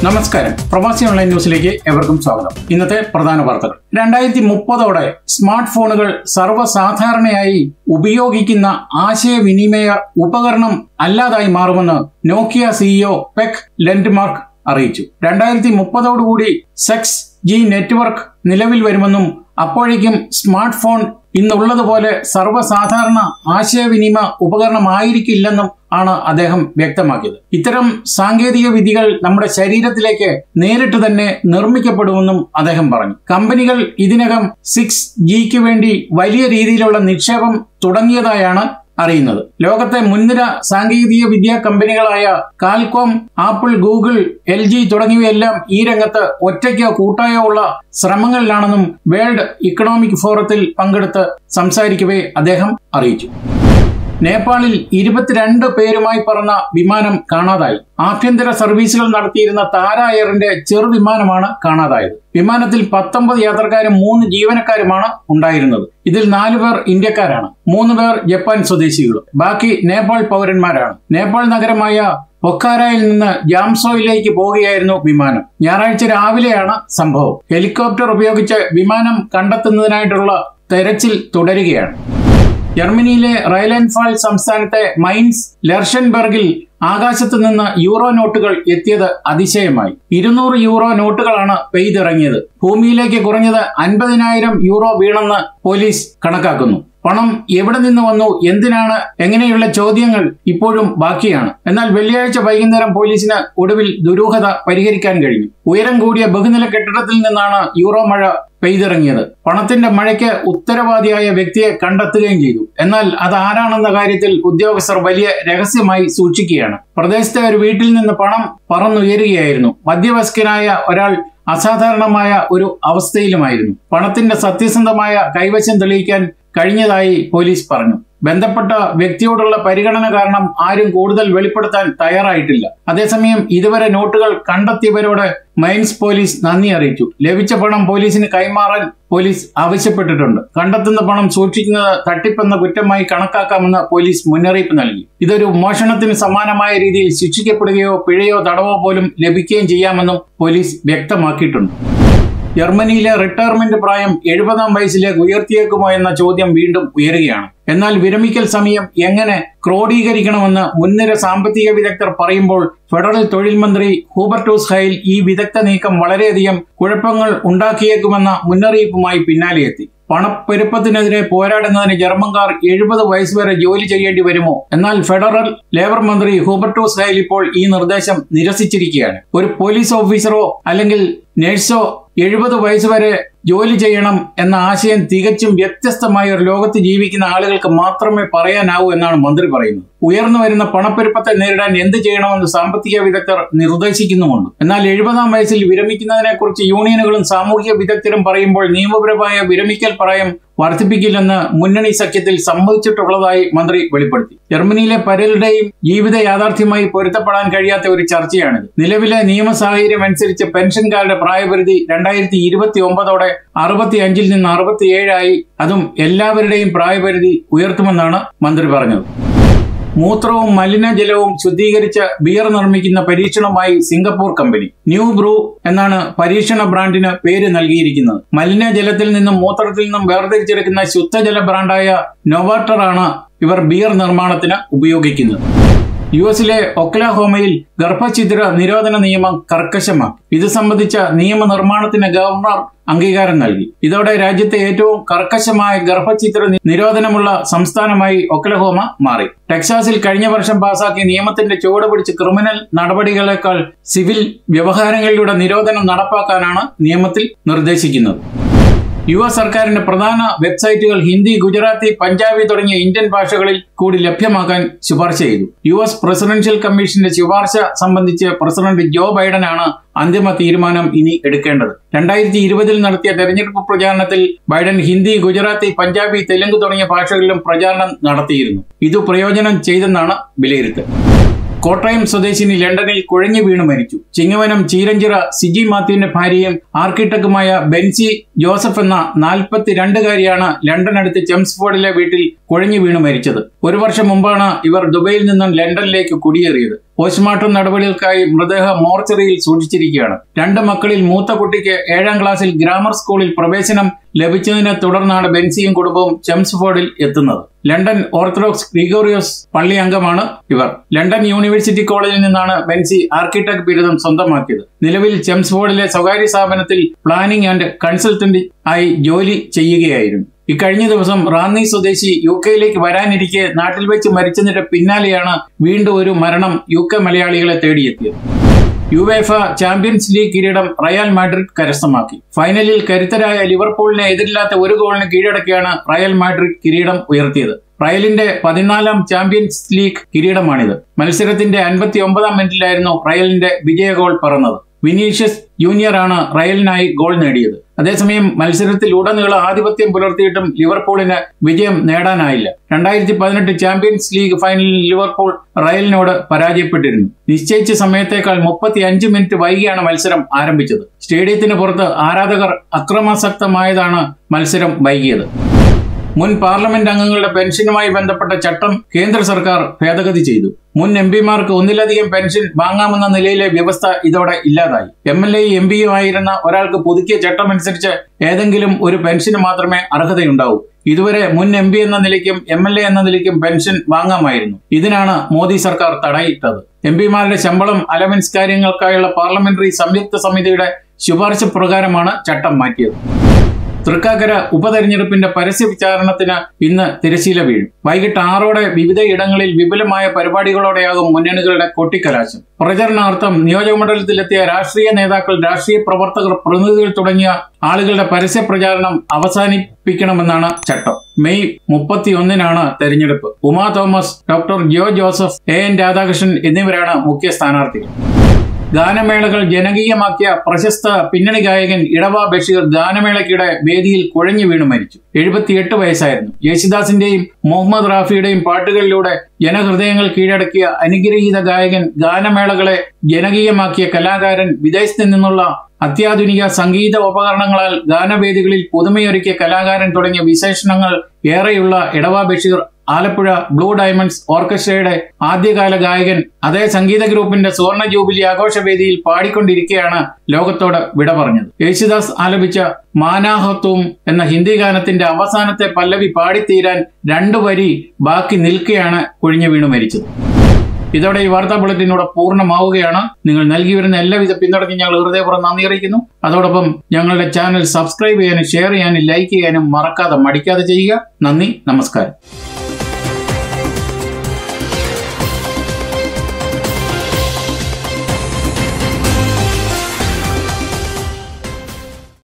നമസ്കാരം പ്രവാസി ഓൺലൈൻ ന്യൂസിലേക്ക് എവർക്കും സ്വാഗതം ഇന്നത്തെ പ്രധാന വാർത്തകൾ രണ്ടായിരത്തി മുപ്പതോടെ സ്മാർട്ട് ഫോണുകൾ സർവ്വസാധാരണയായി ഉപയോഗിക്കുന്ന ആശയവിനിമയ ഉപകരണം അല്ലാതായി മാറുമെന്ന് നോക്കിയ സിഇഒ പെക് ലെൻഡ്മാർക്ക് അറിയിച്ചു രണ്ടായിരത്തി മുപ്പതോടുകൂടി സെക്സ് ജി നെറ്റ്വർക്ക് നിലവിൽ വരുമെന്നും അപ്പോഴേക്കും സ്മാർട്ട് ഫോൺ ഇന്നുള്ളതുപോലെ സർവ്വസാധാരണ ആശയവിനിമയ ഉപകരണമായിരിക്കില്ലെന്നും ആണ് അദ്ദേഹം വ്യക്തമാക്കിയത് ഇത്തരം സാങ്കേതിക വിദ്യകൾ നമ്മുടെ ശരീരത്തിലേക്ക് നേരിട്ട് തന്നെ നിർമ്മിക്കപ്പെടുമെന്നും അദ്ദേഹം പറഞ്ഞു കമ്പനികൾ ഇതിനകം സിക്സ് ജിക്ക് വേണ്ടി വലിയ രീതിയിലുള്ള നിക്ഷേപം തുടങ്ങിയതായാണ് അറിയുന്നത് ലോകത്തെ മുൻനിര സാങ്കേതിക വിദ്യാ കമ്പനികളായ Qualcomm Apple Google L G തുടങ്ങിയവയെല്ലാം ഈ രംഗത്ത് ഒറ്റയ്ക്കോ കൂട്ടായോ ഉള്ള ശ്രമങ്ങളിലാണെന്നും വേൾഡ് ഇക്കണോമിക് ഫോറത്തിൽ പങ്കെടുത്ത് സംസാരിക്കവേ അദ്ദേഹം അറിയിച്ചു നേപ്പാളിൽ ഇരുപത്തിരണ്ട് പേരുമായി പറന്ന വിമാനം കാണാതായി ആഭ്യന്തര സർവീസുകൾ നടത്തിയിരുന്ന താര എയറിന്റെ ചെറുവിമാനമാണ് കാണാതായത് വിമാനത്തിൽ പത്തൊമ്പത് യാത്രക്കാരും മൂന്ന് ജീവനക്കാരുമാണ് ഉണ്ടായിരുന്നത് ഇതിൽ നാലു പേർ ഇന്ത്യക്കാരാണ് മൂന്ന് പേർ ജപ്പാൻ സ്വദേശികളും ബാക്കി നേപ്പാൾ പൗരന്മാരാണ് നേപ്പാൾ നഗരമായ പൊക്കാരയിൽ നിന്ന് ജാംസോയിലേക്ക് പോവുകയായിരുന്നു വിമാനം ഞായറാഴ്ച രാവിലെയാണ് സംഭവം ഹെലികോപ്റ്റർ ഉപയോഗിച്ച് വിമാനം കണ്ടെത്തുന്നതിനായിട്ടുള്ള തെരച്ചിൽ തുടരുകയാണ് ജർമ്മനിയിലെ റൈലൻഫാൾ സംസ്ഥാനത്തെ മൈൻസ് ലെർഷൻബർഗിൽ ആകാശത്ത് നിന്ന് യൂറോ നോട്ടുകൾ എത്തിയത് അതിശയമായി ഇരുന്നൂറ് യൂറോ നോട്ടുകളാണ് പെയ്തിറങ്ങിയത് ഭൂമിയിലേക്ക് കുറഞ്ഞത് അൻപതിനായിരം യൂറോ വീണെന്ന് പോലീസ് കണക്കാക്കുന്നു പണം എവിടെ നിന്ന് വന്നു എന്തിനാണ് എങ്ങനെയുള്ള ചോദ്യങ്ങൾ ഇപ്പോഴും ബാക്കിയാണ് എന്നാൽ വെള്ളിയാഴ്ച വൈകുന്നേരം പോലീസിന് ഒടുവിൽ ദുരൂഹത പരിഹരിക്കാൻ കഴിഞ്ഞു ഉയരം കൂടിയ ബഹുനില കെട്ടിടത്തിൽ നിന്നാണ് യൂറോ മഴ പെയ്തിറങ്ങിയത് പണത്തിന്റെ മഴയ്ക്ക് ഉത്തരവാദിയായ വ്യക്തിയെ കണ്ടെത്തുകയും ചെയ്തു എന്നാൽ അത് ആരാണെന്ന കാര്യത്തിൽ ഉദ്യോഗസ്ഥർ വലിയ രഹസ്യമായി സൂക്ഷിക്കുകയാണ് പ്രദേശത്തെ ഒരു വീട്ടിൽ നിന്ന് പണം പറന്നുയരുകയായിരുന്നു മധ്യവയസ്കനായ ഒരാൾ അസാധാരണമായ ഒരു അവസ്ഥയിലുമായിരുന്നു പണത്തിന്റെ സത്യസന്ധമായ കൈവശം തെളിയിക്കാൻ കഴിഞ്ഞതായി പോലീസ് പറഞ്ഞു ബന്ധപ്പെട്ട വ്യക്തിയോടുള്ള പരിഗണന കാരണം ആരും കൂടുതൽ വെളിപ്പെടുത്താൻ തയ്യാറായിട്ടില്ല അതേസമയം ഇതുവരെ നോട്ടുകൾ കണ്ടെത്തിയവരോട് മൈൻസ് പോലീസ് നന്ദി അറിയിച്ചു ലഭിച്ച പണം പോലീസിന് കൈമാറാൻ പോലീസ് ആവശ്യപ്പെട്ടിട്ടുണ്ട് കണ്ടെത്തുന്ന പണം സൂക്ഷിക്കുന്നത് തട്ടിപ്പെന്ന കുറ്റമായി കണക്കാക്കാമെന്ന് പോലീസ് മുന്നറിയിപ്പ് നൽകി ഇതൊരു മോഷണത്തിന് സമാനമായ രീതിയിൽ ശിക്ഷിക്കപ്പെടുകയോ പിഴയോ തടവോ പോലും ലഭിക്കുകയും ചെയ്യാമെന്നും പോലീസ് വ്യക്തമാക്കിയിട്ടുണ്ട് ജർമ്മനിയിലെ റിട്ടയർമെന്റ് പ്രായം എഴുപതാം വയസ്സിലേക്ക് ഉയർത്തിയേക്കുമോ എന്ന ചോദ്യം വീണ്ടും ഉയരുകയാണ് എന്നാൽ വിരമിക്കൽ സമയം എങ്ങനെ ക്രോഡീകരിക്കണമെന്ന് മുൻനിര സാമ്പത്തിക വിദഗ്ധർ പറയുമ്പോൾ ഫെഡറൽ തൊഴിൽ മന്ത്രി ഹൂബർട്ടൂസ് ഹൈൽ ഈ വിദഗ്ധ നീക്കം വളരെയധികം കുഴപ്പങ്ങൾ ഉണ്ടാക്കിയേക്കുമെന്ന മുന്നറിയിപ്പുമായി പിന്നാലെയെത്തി പണപ്പെരുപ്പത്തിനെതിരെ പോരാടുന്നതിന് ജർമ്മൻകാർ എഴുപത് വയസ്സ് വരെ ജോലി ചെയ്യേണ്ടി വരുമോ എന്നാൽ ഫെഡറൽ ലേബർ മന്ത്രി ഹൂബർട്ടൂസ് ഹൈൽ ഇപ്പോൾ ഈ നിർദ്ദേശം നിരസിച്ചിരിക്കുകയാണ് ഒരു പോലീസ് ഓഫീസറോ അല്ലെങ്കിൽ നഴ്സോ എഴുപത് വയസ്സ് വരെ ജോലി ചെയ്യണം എന്ന ആശയം തികച്ചും വ്യത്യസ്തമായ ഒരു ലോകത്ത് ജീവിക്കുന്ന ആളുകൾക്ക് മാത്രമേ പറയാനാവൂ എന്നാണ് മന്ത്രി പറയുന്നത് ഉയർന്നു വരുന്ന പണപ്പെരുപ്പത്തെ നേരിടാൻ എന്ത് ചെയ്യണമെന്ന് സാമ്പത്തിക വിദഗ്ധർ നിർദ്ദേശിക്കുന്നുമുണ്ട് എന്നാൽ എഴുപതാം വയസ്സിൽ വിരമിക്കുന്നതിനെക്കുറിച്ച് യൂണിയനുകളും സാമൂഹിക വിദഗ്ധരും പറയുമ്പോൾ നിയമപരമായ വിരമിക്കൽ പ്രായം വർദ്ധിപ്പിക്കില്ലെന്ന് മുന്നണി സഖ്യത്തിൽ സമ്മതിച്ചിട്ടുള്ളതായി മന്ത്രി വെളിപ്പെടുത്തി ജർമ്മനിയിലെ പലരുടെയും ജീവിത യാഥാർത്ഥ്യമായി പൊരുത്തപ്പെടാൻ കഴിയാത്ത ഒരു ചർച്ചയാണിത് നിലവിലെ നിയമ സാഹചര്യം അനുസരിച്ച് പെൻഷൻകാരുടെ പ്രായപരിധി രണ്ടായിരത്തി ഇരുപത്തി ഒമ്പതോടെ അറുപത്തി അഞ്ചിൽ നിന്ന് അറുപത്തിയേഴായി അതും എല്ലാവരുടെയും പ്രായപരിധി ഉയർത്തുമെന്നാണ് മന്ത്രി പറഞ്ഞത് മൂത്രവും മലിനജലവും ശുദ്ധീകരിച്ച ബിയർ നിർമ്മിക്കുന്ന പരീക്ഷണമായി സിംഗപ്പൂർ കമ്പനി ന്യൂ ബ്രൂ എന്നാണ് പരീക്ഷണ ബ്രാൻഡിന് പേര് നൽകിയിരിക്കുന്നത് മലിനജലത്തിൽ നിന്നും മൂത്രത്തിൽ നിന്നും വേർതിരിച്ചെടുക്കുന്ന ശുദ്ധജല ബ്രാൻഡായ നൊവാട്ടറാണ് ഇവർ ബിയർ നിർമ്മാണത്തിന് ഉപയോഗിക്കുന്നത് യു എസിലെ ഒക്ലാഹോമയിൽ ഗർഭഛിദ്ര നിരോധന നിയമം കർക്കശമാക്കി ഇത് സംബന്ധിച്ച നിയമനിർമ്മാണത്തിന് ഗവർണർ അംഗീകാരം നൽകി ഇതോടെ രാജ്യത്തെ ഏറ്റവും കർക്കശമായ ഗർഭഛിദ്ര നിരോധനമുള്ള സംസ്ഥാനമായി ഒക്ലഹോമ മാറി ടെക്സാസിൽ കഴിഞ്ഞ വർഷം പാസാക്കിയ നിയമത്തിന്റെ ചുവട് പിടിച്ച് ക്രിമിനൽ നടപടികളെക്കാൾ സിവിൽ വ്യവഹാരങ്ങളിലൂടെ നിരോധനം നടപ്പാക്കാനാണ് നിയമത്തിൽ നിർദ്ദേശിക്കുന്നത് യു എസ് സർക്കാരിന്റെ പ്രധാന വെബ്സൈറ്റുകൾ ഹിന്ദി ഗുജറാത്തി പഞ്ചാബി തുടങ്ങിയ ഇന്ത്യൻ ഭാഷകളിൽ കൂടി ലഭ്യമാക്കാൻ ശുപാർശ ചെയ്തു യു എസ് പ്രസിഡൻഷ്യൽ കമ്മീഷന്റെ ശുപാർശ സംബന്ധിച്ച് പ്രസിഡന്റ് ജോ ബൈഡനാണ് അന്തിമ തീരുമാനം ഇനി എടുക്കേണ്ടത് രണ്ടായിരത്തി ഇരുപതിൽ നടത്തിയ തെരഞ്ഞെടുപ്പ് പ്രചാരണത്തിൽ ബൈഡൻ ഹിന്ദി ഗുജറാത്തി പഞ്ചാബി തെലുങ്ക് തുടങ്ങിയ ഭാഷകളിലും പ്രചാരണം നടത്തിയിരുന്നു ഇത് പ്രയോജനം ചെയ്തെന്നാണ് വിലയിരുത്തൽ കോട്ടയം സ്വദേശിനി ലണ്ടനിൽ കുഴഞ്ഞു വീണു മരിച്ചു ചിങ്ങവനം ചീരഞ്ചിറ സിജി മാത്യുവിന്റെ ഭാര്യയും ആർക്കിടെക്റ്റുമായ ബെൻസി ജോസഫ് എന്ന നാൽപ്പത്തിരണ്ടുകാരിയാണ് ലണ്ടൻ അടുത്ത് ചെംസ്ഫോർഡിലെ വീട്ടിൽ കുഴഞ്ഞു വീണു മരിച്ചത് ഒരു വർഷം മുമ്പാണ് ഇവർ ദുബൈയിൽ നിന്നും ലണ്ടനിലേക്ക് കുടിയേറിയത് പോസ്റ്റ്മോർട്ടം നടപടികൾക്കായി മൃതദേഹം മോർച്ചറിയിൽ സൂക്ഷിച്ചിരിക്കുകയാണ് രണ്ട് മക്കളിൽ മൂത്ത കുട്ടിക്ക് ഏഴാം ക്ലാസ്സിൽ ഗ്രാമർ സ്കൂളിൽ പ്രവേശനം ലഭിച്ചതിനെ തുടർന്നാണ് ബെൻസിയും കുടുംബവും ചെംസ്ഫോർഡിൽ എത്തുന്നത് ലണ്ടൻ ഓർത്തഡോക്സ് ഗ്രിഗോറിയോസ് പള്ളി അംഗമാണ് ഇവർ ലണ്ടൻ യൂണിവേഴ്സിറ്റി കോളേജിൽ നിന്നാണ് ബെൻസി ആർക്കിടെക്ട് ബിരുദം സ്വന്തമാക്കിയത് നിലവിൽ ചെംസ്ഫോർഡിലെ സ്വകാര്യ സ്ഥാപനത്തിൽ പ്ലാനിംഗ് ആൻഡ് കൺസൾട്ടന്റ് ആയി ജോലി ചെയ്യുകയായിരുന്നു ഇക്കഴിഞ്ഞ ദിവസം റാന്നി സ്വദേശി യു കെയിലേക്ക് വരാനിരിക്കെ നാട്ടിൽ വെച്ച് മരിച്ചതിന്റെ പിന്നാലെയാണ് വീണ്ടും ഒരു മരണം യു കെ മലയാളികളെ തേടിയെത്തിയത് യുവേഫ ചാമ്പ്യൻസ് ലീഗ് കിരീടം റയൽ മാഡ്രിഡ് കരസ്ഥമാക്കി ഫൈനലിൽ കരുത്തരായ ലിവർപൂളിനെ എതിരില്ലാത്ത ഒരു ഗോളിന് കീഴടക്കിയാണ് റയൽ മാഡ്രിഡ് കിരീടം ഉയർത്തിയത് റയലിന്റെ പതിനാലാം ചാമ്പ്യൻസ് ലീഗ് കിരീടമാണിത് മത്സരത്തിന്റെ അൻപത്തി ഒമ്പതാം മിനിറ്റിലായിരുന്നു റയലിന്റെ വിജയ ഗോൾ പറന്നത് വിനീഷ്യസ് ജൂനിയർ ആണ് റയലിനായി ഗോൾ നേടിയത് അതേസമയം മത്സരത്തിൽ ഉടനീളം ആധിപത്യം പുലർത്തിയിട്ടും ലിവർപൂളിന് വിജയം നേടാനായില്ല രണ്ടായിരത്തി പതിനെട്ട് ചാമ്പ്യൻസ് ലീഗ് ഫൈനലിൽ ലിവർപൂൾ റയലിനോട് പരാജയപ്പെട്ടിരുന്നു നിശ്ചയിച്ച സമയത്തേക്കാൾ മുപ്പത്തി അഞ്ച് മിനിറ്റ് വൈകിയാണ് മത്സരം ആരംഭിച്ചത് സ്റ്റേഡിയത്തിന് പുറത്ത് ആരാധകർ അക്രമാസക്തമായതാണ് മത്സരം വൈകിയത് മുൻ പാർലമെന്റ് അംഗങ്ങളുടെ പെൻഷനുമായി ബന്ധപ്പെട്ട ചട്ടം കേന്ദ്ര സർക്കാർ ഭേദഗതി ചെയ്തു മുൻ എം പിമാർക്ക് ഒന്നിലധികം പെൻഷൻ വാങ്ങാമെന്ന നിലയിലെ വ്യവസ്ഥ ഇതോടെ ഇല്ലാതായി എം എൽ എയും എം പിയും ആയിരുന്ന ഒരാൾക്ക് പുതുക്കിയ ചട്ടമനുസരിച്ച് ഏതെങ്കിലും ഒരു പെൻഷന് മാത്രമേ അർഹതയുണ്ടാവൂ ഇതുവരെ മുൻ എം പി എന്ന നിലയ്ക്കും എം എൽ എ എന്ന നിലയ്ക്കും പെൻഷൻ വാങ്ങാമായിരുന്നു ഇതിനാണ് മോദി സർക്കാർ തടയിട്ടത് എം പിമാരുടെ ശമ്പളം അലവൻസ് കാര്യങ്ങൾക്കായുള്ള പാർലമെന്ററി സംയുക്ത സമിതിയുടെ ശുപാർശ പ്രകാരമാണ് ചട്ടം മാറ്റിയത് തൃക്കാക്കര ഉപതെരഞ്ഞെടുപ്പിന്റെ പരസ്യ വിചാരണത്തിന് ഇന്ന് തിരശീല വീഴും വൈകിട്ട് ആറോടെ വിവിധ ഇടങ്ങളിൽ വിപുലമായ പരിപാടികളോടെയാകും മുന്നണികളുടെ കൊട്ടിക്കലാശം പ്രചരണാർത്ഥം നിയോജകമണ്ഡലത്തിലെത്തിയ രാഷ്ട്രീയ നേതാക്കൾ രാഷ്ട്രീയ പ്രവർത്തകർ പ്രതിനിധികൾ തുടങ്ങിയ ആളുകളുടെ പരസ്യ പ്രചാരണം അവസാനിപ്പിക്കണമെന്നാണ് ചട്ടം മെയ് മുപ്പത്തിയൊന്നിനാണ് തെരഞ്ഞെടുപ്പ് Uma Thomas doctor Jo Joseph A N Radhakrishnan എന്നിവരാണ് മുഖ്യ സ്ഥാനാർത്ഥികൾ ഗാനമേളകൾ ജനകീയമാക്കിയ പ്രശസ്ത പിന്നണി ഗായകൻ ഇടവ ബഷീർ ഗാനമേളയ്ക്കിടെ വേദിയിൽ കുഴഞ്ഞു വീണു മരിച്ചു എഴുപത്തിയെട്ട് വയസ്സായിരുന്നു യേശുദാസിന്റെയും മുഹമ്മദ് റാഫിയുടെയും പാട്ടുകളിലൂടെ ജനഹൃദയങ്ങൾ കീഴടക്കിയ അനുഗ്രഹീത ഗായകൻ ഗാനമേളകളെ ജനകീയമാക്കിയ കലാകാരൻ വിദേശത്ത് നിന്നുള്ള അത്യാധുനിക സംഗീത ഉപകരണങ്ങളാൽ ഗാനവേദികളിൽ പുതുമയൊരുക്കിയ കലാകാരൻ തുടങ്ങിയ വിശേഷണങ്ങൾ ഏറെയുള്ള ഇടവ ബഷീർ ആലപ്പുഴ ബ്ലൂ ഡയമണ്ട്സ് ഓർക്കസ്ട്രയുടെ ആദ്യകാല ഗായകൻ അതേ സംഗീത ഗ്രൂപ്പിന്റെ സുവർണ ജൂബിലി ആഘോഷവേദിയിൽ പാടിക്കൊണ്ടിരിക്കെയാണ് ലോകത്തോട് വിട പറഞ്ഞത് യേശുദാസ് ആലപിച്ച മാനാഹത്വം എന്ന ഹിന്ദി ഗാനത്തിന്റെ അവസാനത്തെ പല്ലവി പാടിത്തീരാൻ രണ്ടു വരി ബാക്കി നിൽക്കെയാണ് കുഴിഞ്ഞു വീണു മരിച്ചത് ഇതോടെ ഈ വാർത്താ ബുള്ളറ്റിനോട് പൂർണ്ണമാവുകയാണ് നിങ്ങൾ നൽകി വരുന്ന എല്ലാവിധ പിന്തുണയ്ക്കും ഞങ്ങൾ ഹൃദയപൂർവ്വം നന്ദി അറിയിക്കുന്നു അതോടൊപ്പം ഞങ്ങളുടെ ചാനൽ സബ്സ്ക്രൈബ് ചെയ്യാനും ഷെയർ ചെയ്യാനും ലൈക്ക് ചെയ്യാനും മറക്കാതെ മടിക്കാതെ ചെയ്യുക നന്ദി നമസ്കാരം